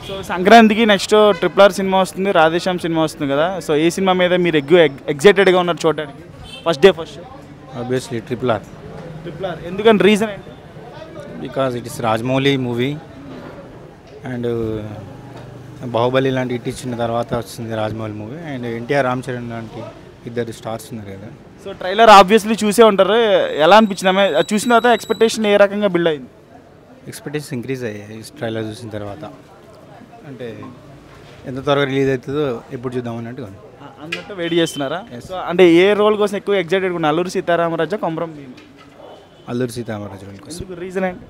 So సంక్రాంతికి next triple R cinema వస్తుంది Radhe Shyam cinema వస్తుంది కదా సో ఏ సినిమా మీద మీరు ఎగ్గు ఎగ్జైటెడ్గా ఉన్నారు చూడడానికి first day first obviously triple R triple R ఎందుకంటే రీజన్ ఏంటి because it is Rajamouli movie and Baahubali లాంటి ఇట్ ఇచ్చిన తర్వాత వస్తుంది రాజమౌళి మూవీ అండ్ ఎన్టీఆర్ రామ్ చరణ్ లాంటి ఇద్దరు స్టార్స్ ఉన్నారు కదా సో ట్రైలర్ ఆబ్వియస్లీ చూసే ఉంటారు ఎలా అనిపించింది ఆమె అది చూసిన తర్వాత ఎక్స్పెక్టేషన్ ఏ రకంగా బిల్డ్ అయింది ఎక్స్పెక్టేషన్స్ ఇంక్రీజ్ అయ్యాయి ట్రైలర్ చూసిన తర్వాత అంటే ఎంత త్వరగా రిలీజ్ అవుతుందో ఎప్పుడు చూద్దాం అన్నట్టుగా ఉంది. అ- అన్నట్టు వెయిట్ చేస్తున్నారా సో అంటే ఏ రోల్ కోసం ఎక్కువ ఎగ్జైటెడ్ ఉన్నారు అల్లూరి సీతారామరాజా కొమరం భీమ్ అల్లూరి సీతారామరాజు వాళ్ళ కోసం ఎందుకు రీజన్ ఏంటి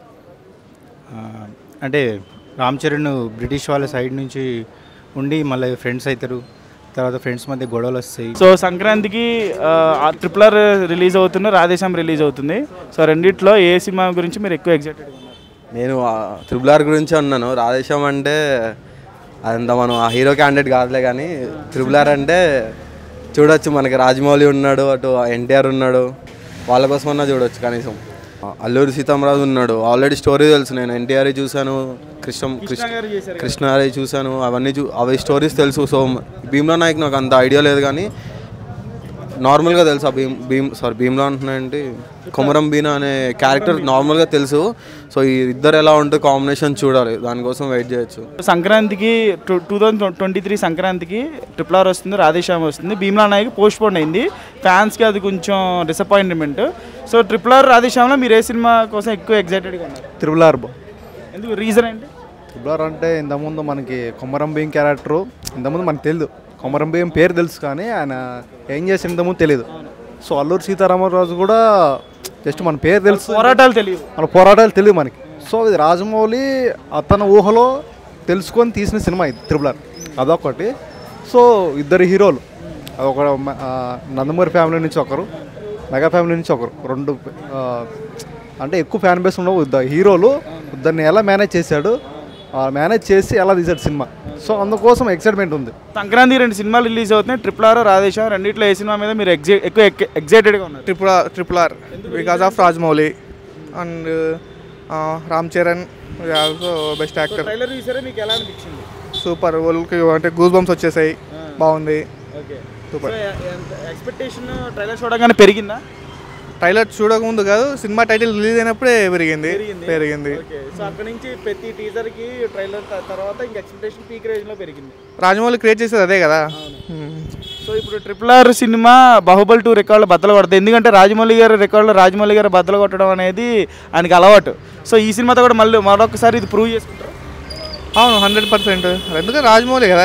ఆ, అంటే రామ్ చరణ్ బ్రిటిష్ వాళ్ళ సైడ్ నుంచి ఉండి మళ్ళీ ఫ్రెండ్స్ అవుతారు తర్వాత ఫ్రెండ్స్ మధ్య గొడవలు వస్తాయి సో సంక్రాంతికి ట్రిపుల్ ఆర్ రిలీజ్ అవుతుంది రాధేశ్యామ్ రిలీజ్ అవుతుంది సో రెండిట్లో ఏ సినిమా గురించి మీరు ఎక్కువ ఎగ్జైటెడ్ ఉన్నారు నేను త్రిబుల్ ఆర్ గురించి అన్నాను రాధేశ్యామ్ అంటే అదంతా మనం ఆ హీరో క్యాండిడేట్ కాదులే కానీ త్రిబుల్ ఆర్ అంటే చూడొచ్చు మనకి రాజమౌళి ఉన్నాడు అటు ఎన్టీఆర్ ఉన్నాడు వాళ్ళ కోసమన్నా చూడొచ్చు కనీసం అల్లూరి సీతారామరాజు ఉన్నాడు ఆల్రెడీ స్టోరీ తెలుసు నేను ఎన్టీఆర్ చూశాను కృష్ణ కృష్ణ గారు చేశారు కృష్ణారి చూశాను అవన్నీ చూ అవి స్టోరీస్ తెలుసు సో భీమ్లా నాయక్ నాకు అంత ఐడియా లేదు కానీ నార్మల్గా తెలుసు ఆ భీమ్ భీమ్ సారీ భీమ్లా అంటున్నాయంటే కొమరం బీనా అనే క్యారెక్టర్ నార్మల్గా తెలుసు సో ఈ ఇద్దరు ఎలా ఉంటే కాంబినేషన్ చూడాలి దానికోసం వెయిట్ చేయొచ్చు సంక్రాంతికి two two thousand twenty three సంక్రాంతికి ట్రిపుల్ ఆర్ వస్తుంది రాధేశ్యామ్ వస్తుంది భీమ్లా నాయక్ పోస్ట్ పోన్ అయింది ఫ్యాన్స్కి అది కొంచెం డిసప్పాయింట్మెంట్ సో ట్రిపుల్ ఆర్ రాధేశ్యామ్లో మీరు ఏ సినిమా కోసం ఎక్కువ ఎగ్జైటెడ్గా ఉన్నారు త్రిబుల్ ఆర్ బా ఎందుకు రీజన్ ఏంటి త్రిబుల్ ఆర్ అంటే ఇంతకుముందు మనకి కొమరం భీం క్యారెక్టరు ఇంతకుముందు మనకు తెలియదు కొమరం భీం పేరు తెలుసు కానీ ఆయన ఏం చేసి ఇంతకుముందు తెలియదు సో అల్లూరి సీతారామరాజు కూడా జస్ట్ మన పేరు తెలుసు పోరాటాలు తెలియదు మన పోరాటాలు తెలియదు మనకి సో ఇది రాజమౌళి అతని ఊహలో తెలుసుకొని తీసిన సినిమా ఇది త్రిబుల్ ఆర్ అదొకటి సో ఇద్దరు హీరోలు అదొక మ- ఆ, నందమూరి ఫ్యామిలీ నుంచి ఒకరు మెగా ఫ్యామిలీ నుంచి ఒకరు రెండు ఆ, అంటే ఎక్కువ ఫ్యాన్ బేస్ ఉండవు ఇద్దరు హీరోలు ఇద్దరిని ఎలా మేనేజ్ చేశాడు మేనేజ్ చేసి ఎలా తీశాడు సినిమా సో అందుకోసం ఎక్సైట్మెంట్ ఉంది సంక్రాంతి రెండు సినిమాలు రిలీజ్ అవుతున్నాయి ట్రిపుల్ ఆర్ రాధేశ్యామ్ రెండిట్లో ఏ సినిమా మీద మీరు ఎగ్జై ఎక్కువ ఎగ్జైటెడ్గా ఉన్నారు triple R triple R because of Rajamouli and Ram Charan also best actor trailer చూసారా మీకు ఎలా అనిపించింది సూపర్ వాళ్ళకి అంటే గూస్ బంప్స్ వచ్చేసాయి బాగుంది ఓకే సూపర్ ఎక్స్పెక్టేషన్ ట్రైలర్ చూడగానే పెరిగిందా ట్రైలర్ చూడకముందు కాదు సినిమా టైటిల్ రిలీజ్ అయినప్పుడే పెరిగింది పెరిగింది ఓకే సో అక్కడ నుంచి ప్రతి టీజర్ కి ట్రైలర్ తర్వాత ఇంకా ఎక్స్పెక్టేషన్ పీక్ రేంజ్ లో పెరిగింది రాజమౌళి క్రియేట్ చేసేది అదే కదా మ్మ్. సో ఇప్పుడు ట్రిపుల్ ఆర్ సినిమా బాహుబలి టూ రికార్డులు బద్దలు కొడతాయి ఎందుకంటే రాజమౌళి గారి రికార్డులు రాజమౌళి గారు బద్దలు కొట్టడం అనేది ఆయనకి అలవాటు సో ఈ సినిమాతో కూడా మళ్ళీ మరొకసారి ఇది ప్రూవ్ చేసుకుంటారు అవును హండ్రెడ్ పర్సెంట్ ఎందుకంటే రాజమౌళి కదా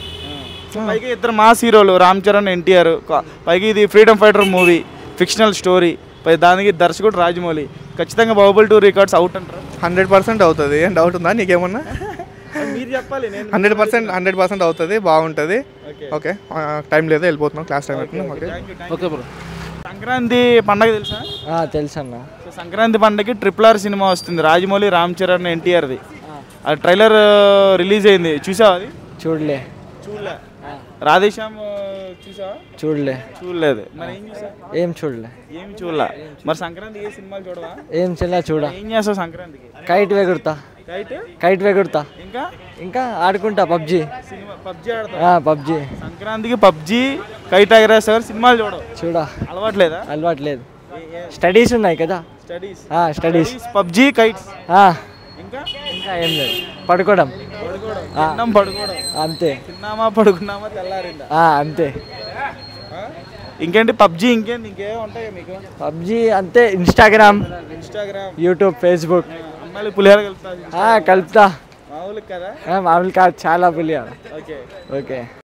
సో పైగా ఇద్దరు మాస్ హీరోలు రామ్ చరణ్ ఎన్టీఆర్ పైగా ఇది freedom fighter movie fictional story పై దానికి దర్శకుడు రాజమౌళి ఖచ్చితంగా బాహుబలి టూ రికార్డ్స్ అవుట్ అంటారు హండ్రెడ్ పర్సెంట్ అవుతుంది ఏం డౌట్ ఉందా నీకేమన్నా మీరు చెప్పాలి నేను హండ్రెడ్ పర్సెంట్ హండ్రెడ్ పర్సెంట్ అవుతుంది బాగుంటుంది ఓకే టైం లేదు వెళ్ళిపోతున్నాం క్లాస్ టైం అవుతుంది ఓకే ఓకే బ్రో సంక్రాంతి పండగ తెలుసా తెలుసు అన్న సో సంక్రాంతి పండగకి ట్రిపుల్ ఆర్ సినిమా వస్తుంది రాజమౌళి రామ్ చరణ్ ఎన్టీఆర్ది ఆ ట్రైలర్ రిలీజ్ అయింది చూసావా అది చూడలే చూడలే రాధేశ్యామ్ చూసావా చూడలే చూడలేదు మరి ఏం చూసా ఏం చూడలే ఏమి చూడలే మరి సంక్రాంతికి ఏ సినిమాలు చూడవా ఏం చెల్లా చూడ ఏం చేస్తావు సంక్రాంతికి కైట్ వెగురుతా అయితే కైట్ వెగురుతా ఇంకా ఇంకా ఆడుకుంటా పబ్జి సినిమా పబ్జీ ఆడతావు పబ్జి సంక్రాంతికి పబ్జీ కైట్ ఎగరేస్తారు సినిమాలు చూడవు చూడ అలవాట్లేదా అలవాట్లేదు స్టడీస్ ఉన్నాయి కదా స్టడీస్ స్టడీస్ పబ్జీ కైట్స్ ఇంకా ఇంకా ఏం లేదు పడుకోవడం పడుకోవడం ఆ. తిన్నాం పడుకోవడం అంతే తిన్నామా పడుకున్నామా తెల్లారిందా ఆ, అంతే ఆ? ఇంకేంటి పబ్జీ ఇంకేంటి ఇంకేం ఉంటాయి మీకు పబ్జి అంతే ఇన్స్టాగ్రామ్ ఇన్స్టాగ్రామ్ యూట్యూబ్ ఫేస్బుక్ అమ్మాయిలు పులిహోర కలుపుతారు కలుపుతా మామూలు కదా ఆ, మామూలు కాదు చాలా పులియాలి ఓకే ఓకే